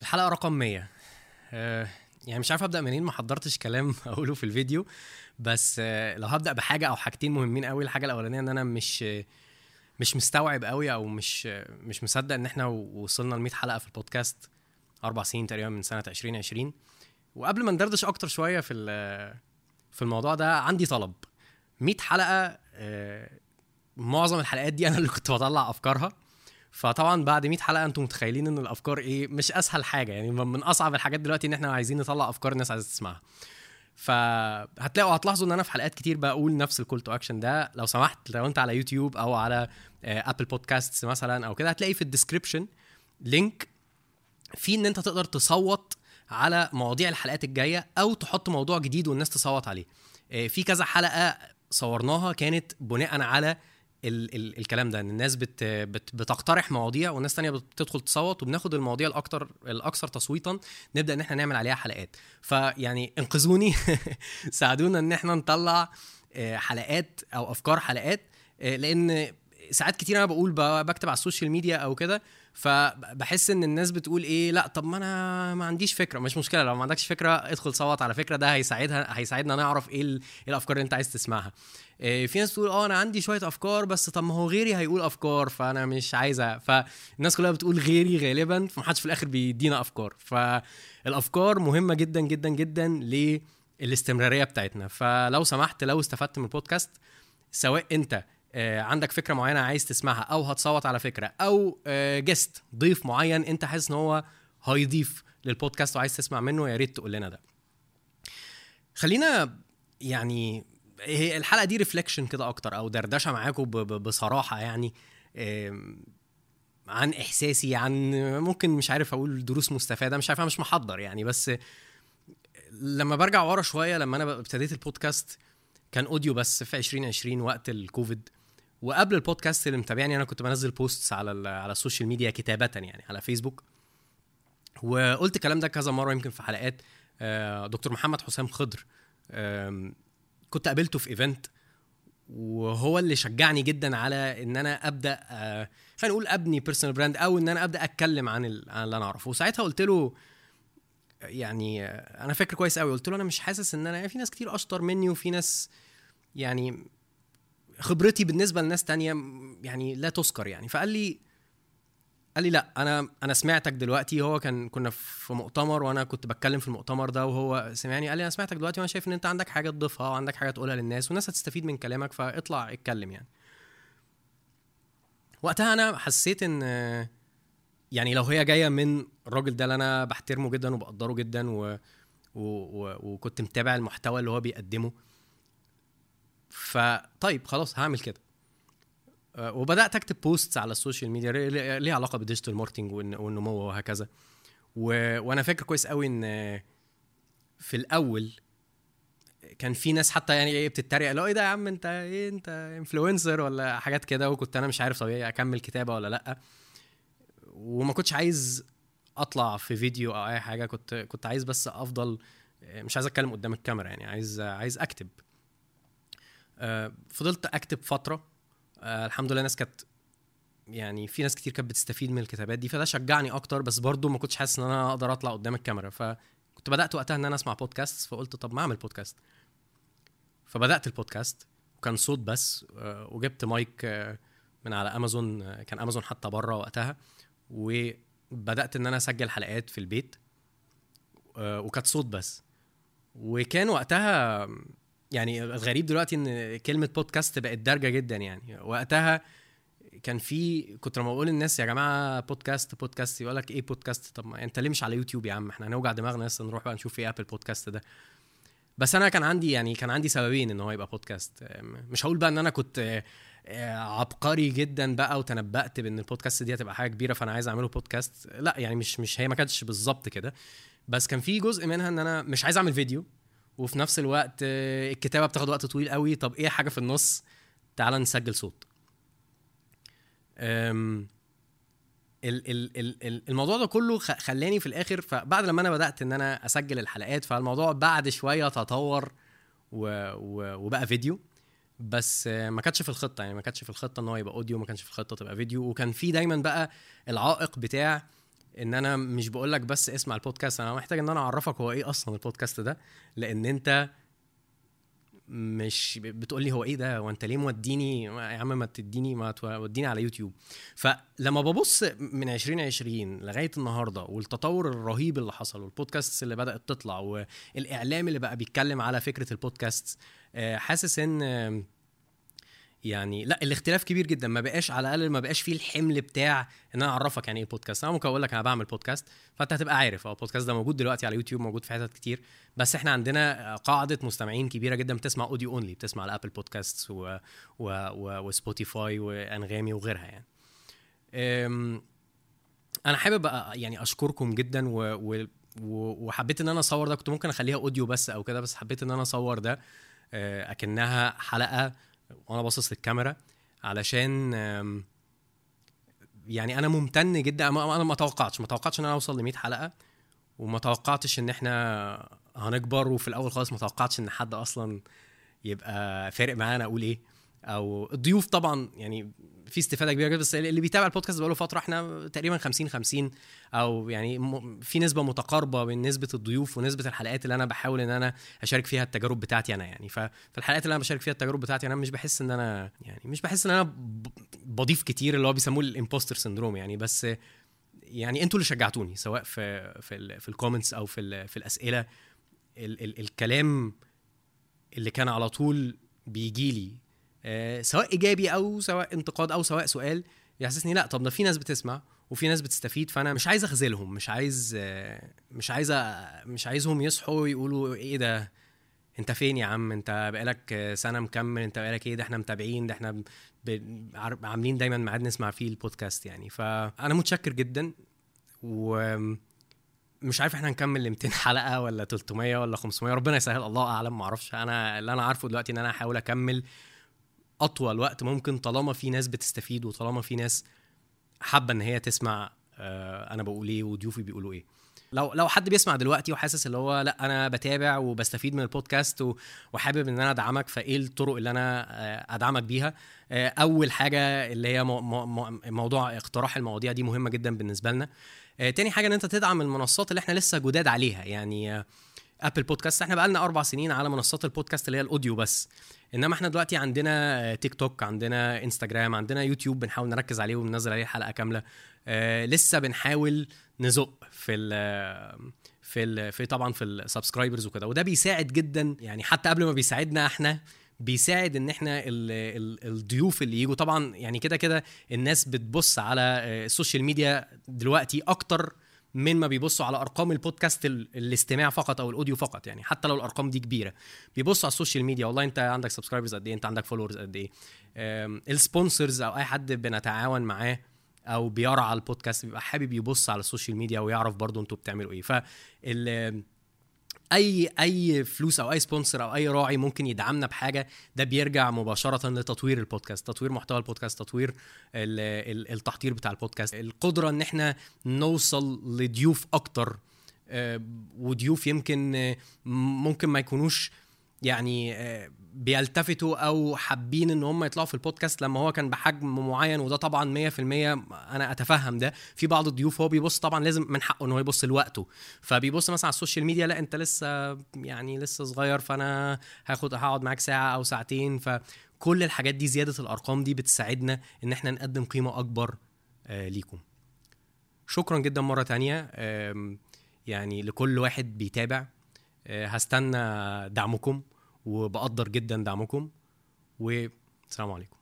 الحلقه رقم 100 آه يعني مش عارف ابدا منين ما حضرتش كلام اقوله في الفيديو بس آه لو هبدا بحاجه او حاجتين مهمين قوي الحاجه الاولانيه ان انا مش مش مستوعب قوي او مش مش مصدق ان احنا وصلنا ل 100 حلقه في البودكاست اربع سنين تقريبا من سنه 2020 وقبل ما ندردش اكتر شويه في في الموضوع ده عندي طلب 100 حلقه آه، معظم الحلقات دي انا اللي كنت بطلع افكارها فطبعا بعد 100 حلقه انتم متخيلين ان الافكار ايه مش اسهل حاجه يعني من اصعب الحاجات دلوقتي ان احنا عايزين نطلع افكار الناس عايزه تسمعها فهتلاقوا هتلاحظوا ان انا في حلقات كتير بقول نفس الكول تو اكشن ده لو سمحت لو انت على يوتيوب او على ابل بودكاست مثلا او كده هتلاقي في الديسكربشن لينك في ان انت تقدر تصوت على مواضيع الحلقات الجايه او تحط موضوع جديد والناس تصوت عليه آه، في كذا حلقه صورناها كانت بناء على ال ال الكلام ده ان الناس بت بت بتقترح مواضيع والناس تانية بتدخل تصوت وبناخد المواضيع الاكتر الاكثر تصويتا نبدا ان احنا نعمل عليها حلقات فيعني انقذوني ساعدونا ان احنا نطلع آه، حلقات او افكار حلقات آه، لان ساعات كتير انا بقول بكتب على السوشيال ميديا او كده فبحس ان الناس بتقول ايه لا طب ما انا ما عنديش فكره مش مشكله لو ما عندكش فكره ادخل صوت على فكره ده هيساعدها هيساعدنا نعرف ايه, ايه الافكار اللي انت عايز تسمعها إيه في ناس تقول اه انا عندي شويه افكار بس طب ما هو غيري هيقول افكار فانا مش عايزه فالناس كلها بتقول غيري غالبا فمحدش في الاخر بيدينا افكار فالافكار مهمه جدا جدا جدا للاستمراريه بتاعتنا فلو سمحت لو استفدت من البودكاست سواء انت آه، عندك فكره معينه عايز تسمعها او هتصوت على فكره او جست آه، ضيف معين انت حاسس ان هو هيضيف للبودكاست وعايز تسمع منه يا ريت تقول لنا ده خلينا يعني هي الحلقه دي ريفليكشن كده اكتر او دردشه معاكم بصراحه يعني عن احساسي عن ممكن مش عارف اقول دروس مستفاده مش عارف انا مش محضر يعني بس لما برجع ورا شويه لما انا ابتديت البودكاست كان اوديو بس في 2020 وقت الكوفيد وقبل البودكاست اللي متابعني انا كنت بنزل بوستس على على السوشيال ميديا كتابه يعني على فيسبوك وقلت الكلام ده كذا مره يمكن في حلقات آه، دكتور محمد حسام خضر كنت قابلته في ايفنت وهو اللي شجعني جدا على ان انا ابدا آه، خلينا نقول ابني بيرسونال براند او ان انا ابدا اتكلم عن اللي انا اعرفه وساعتها قلت له يعني آه، انا فاكر كويس قوي قلت له انا مش حاسس ان انا يعني في ناس كتير اشطر مني وفي ناس يعني خبرتي بالنسبه لناس تانية يعني لا تذكر يعني فقال لي قال لي لا انا انا سمعتك دلوقتي هو كان كنا في مؤتمر وانا كنت بتكلم في المؤتمر ده وهو سمعني قال لي انا سمعتك دلوقتي وانا شايف ان انت عندك حاجه تضيفها وعندك حاجه تقولها للناس والناس هتستفيد من كلامك فاطلع اتكلم يعني وقتها انا حسيت ان يعني لو هي جايه من الراجل ده اللي انا بحترمه جدا وبقدره جدا و... و... و... وكنت متابع المحتوى اللي هو بيقدمه فطيب خلاص هعمل كده آه، وبدات اكتب بوستس على السوشيال ميديا ليها علاقه بالديجيتال ماركتنج والنمو وهكذا و... وانا فاكر كويس قوي ان في الاول كان في ناس حتى يعني ايه بتتريق اللي هو ايه ده يا عم انت ايه انت انفلونسر ولا حاجات كده وكنت انا مش عارف طبيعي اكمل كتابه ولا لا وما كنتش عايز اطلع في فيديو او اي حاجه كنت كنت عايز بس افضل مش عايز اتكلم قدام الكاميرا يعني عايز عايز اكتب آه، فضلت اكتب فتره آه، الحمد لله ناس كانت يعني في ناس كتير كانت بتستفيد من الكتابات دي فده شجعني اكتر بس برضو ما كنتش حاسس ان انا اقدر اطلع قدام الكاميرا فكنت بدات وقتها ان انا اسمع بودكاست فقلت طب ما اعمل بودكاست فبدات البودكاست وكان صوت بس آه، وجبت مايك من على امازون كان امازون حتى بره وقتها وبدات ان انا اسجل حلقات في البيت وكانت صوت بس وكان وقتها يعني الغريب دلوقتي ان كلمه بودكاست بقت دارجه جدا يعني وقتها كان في كنت لما بقول للناس يا جماعه بودكاست بودكاست يقول لك ايه بودكاست طب ما انت ليه مش على يوتيوب يا عم احنا هنوجع دماغنا لسه نروح بقى نشوف ايه ابل بودكاست ده بس انا كان عندي يعني كان عندي سببين ان هو يبقى بودكاست مش هقول بقى ان انا كنت آه، عبقري جدا بقى وتنبأت بان البودكاست دي هتبقى حاجه كبيره فانا عايز اعمله بودكاست لا يعني مش مش هي ما كانتش بالظبط كده بس كان في جزء منها ان انا مش عايز اعمل فيديو وفي نفس الوقت آه، الكتابه بتاخد وقت طويل قوي طب ايه حاجه في النص تعال نسجل صوت ال ال ال الموضوع ده كله خلاني في الاخر فبعد لما انا بدات ان انا اسجل الحلقات فالموضوع بعد شويه تطور و و وبقى فيديو بس آه، ما كانتش في الخطه يعني ما كانتش في الخطه ان هو يبقى اوديو ما كانش في الخطه تبقى فيديو وكان في دايما بقى العائق بتاع ان انا مش بقول لك بس اسمع البودكاست انا محتاج ان انا اعرفك هو ايه اصلا البودكاست ده لان انت مش بتقول لي هو ايه ده وانت ليه موديني يا عم ما تديني ما توديني على يوتيوب فلما ببص من 2020 لغايه النهارده والتطور الرهيب اللي حصل والبودكاست اللي بدات تطلع والاعلام اللي بقى بيتكلم على فكره البودكاست آه، حاسس ان يعني لا الاختلاف كبير جدا ما بقاش على الاقل ما بقاش فيه الحمل بتاع ان انا اعرفك يعني ايه البودكاست انا ممكن اقول لك انا بعمل بودكاست فانت هتبقى عارف اه البودكاست ده موجود دلوقتي على يوتيوب موجود في حتت كتير بس احنا عندنا قاعده مستمعين كبيره جدا بتسمع اوديو اونلي بتسمع على ابل بودكاست و... و... و... وسبوتيفاي وانغامي وغيرها يعني أم... انا حابب يعني اشكركم جدا و... و... وحبيت ان انا اصور ده كنت ممكن اخليها اوديو بس او كده بس حبيت ان انا اصور ده آه، اكنها حلقه وانا باصص للكاميرا علشان يعني انا ممتن جدا انا ما توقعتش ما توقعتش ان انا اوصل ل 100 حلقه وما توقعتش ان احنا هنكبر وفي الاول خالص ما توقعتش ان حد اصلا يبقى فارق معانا اقول ايه او الضيوف طبعا يعني في استفاده كبيره جدا بس اللي بيتابع البودكاست بقاله فتره احنا تقريبا 50 50 او يعني في نسبه متقاربه بين نسبه الضيوف ونسبه الحلقات اللي انا بحاول ان انا اشارك فيها التجارب بتاعتي انا يعني ففي الحلقات اللي انا بشارك فيها التجارب بتاعتي انا مش بحس ان انا يعني مش بحس ان انا بضيف كتير اللي هو بيسموه الامبوستر سندروم يعني بس يعني انتوا اللي شجعتوني سواء في في في الكومنتس او في في الاسئله ال ال الكلام اللي كان على طول بيجي لي آه، سواء ايجابي او سواء انتقاد او سواء سؤال يحسسني لا طب ده في ناس بتسمع وفي ناس بتستفيد فانا مش عايز اخذلهم مش عايز آه، مش عايز مش عايزهم يصحوا ويقولوا ايه ده انت فين يا عم انت بقالك سنه مكمل انت بقالك ايه ده احنا متابعين ده احنا عاملين دايما ميعاد نسمع فيه البودكاست يعني فانا متشكر جدا و مش عارف احنا هنكمل ل 200 حلقه ولا 300 ولا 500 ربنا يسهل الله اعلم ما اعرفش انا اللي انا عارفه دلوقتي ان انا هحاول اكمل اطول وقت ممكن طالما في ناس بتستفيد وطالما في ناس حابه ان هي تسمع آه انا بقول ايه وضيوفي بيقولوا ايه لو لو حد بيسمع دلوقتي وحاسس اللي هو لا انا بتابع وبستفيد من البودكاست وحابب ان انا ادعمك فايه الطرق اللي انا آه، ادعمك بيها آه، اول حاجه اللي هي موضوع اقتراح المواضيع دي مهمه جدا بالنسبه لنا آه، تاني حاجه ان انت تدعم المنصات اللي احنا لسه جداد عليها يعني ابل بودكاست احنا بقالنا اربع سنين على منصات البودكاست اللي هي الاوديو بس انما احنا دلوقتي عندنا تيك توك عندنا انستجرام عندنا يوتيوب بنحاول نركز عليه وننزل عليه حلقه كامله آه لسه بنحاول نزق في ال في ال في طبعا في السبسكرايبرز وكده وده بيساعد جدا يعني حتى قبل ما بيساعدنا احنا بيساعد ان احنا ال ال الضيوف اللي يجوا طبعا يعني كده كده الناس بتبص على آه، السوشيال ميديا دلوقتي اكتر من ما بيبصوا على ارقام البودكاست الاستماع فقط او الاوديو فقط يعني حتى لو الارقام دي كبيره بيبصوا على السوشيال ميديا والله انت عندك سبسكرايبرز قد ايه انت عندك فولورز قد ايه السبونسرز او اي حد بنتعاون معاه او بيرعى البودكاست بيبقى حابب يبص على السوشيال ميديا ويعرف برضو انتوا بتعملوا ايه فال اي اي فلوس او اي سبونسر او اي راعي ممكن يدعمنا بحاجه ده بيرجع مباشره لتطوير البودكاست تطوير محتوى البودكاست تطوير التحضير بتاع البودكاست القدره ان احنا نوصل لضيوف اكتر آه، وضيوف يمكن آه، ممكن ما يكونوش يعني آه، بيلتفتوا او حابين ان هم يطلعوا في البودكاست لما هو كان بحجم معين وده طبعا 100% انا اتفهم ده في بعض الضيوف هو بيبص طبعا لازم من حقه ان هو يبص لوقته فبيبص مثلا على السوشيال ميديا لا انت لسه يعني لسه صغير فانا هاخد هقعد معاك ساعه او ساعتين فكل الحاجات دي زياده الارقام دي بتساعدنا ان احنا نقدم قيمه اكبر آه ليكم شكرا جدا مره تانية يعني لكل واحد بيتابع آه، هستنى دعمكم وبقدر جدا دعمكم والسلام عليكم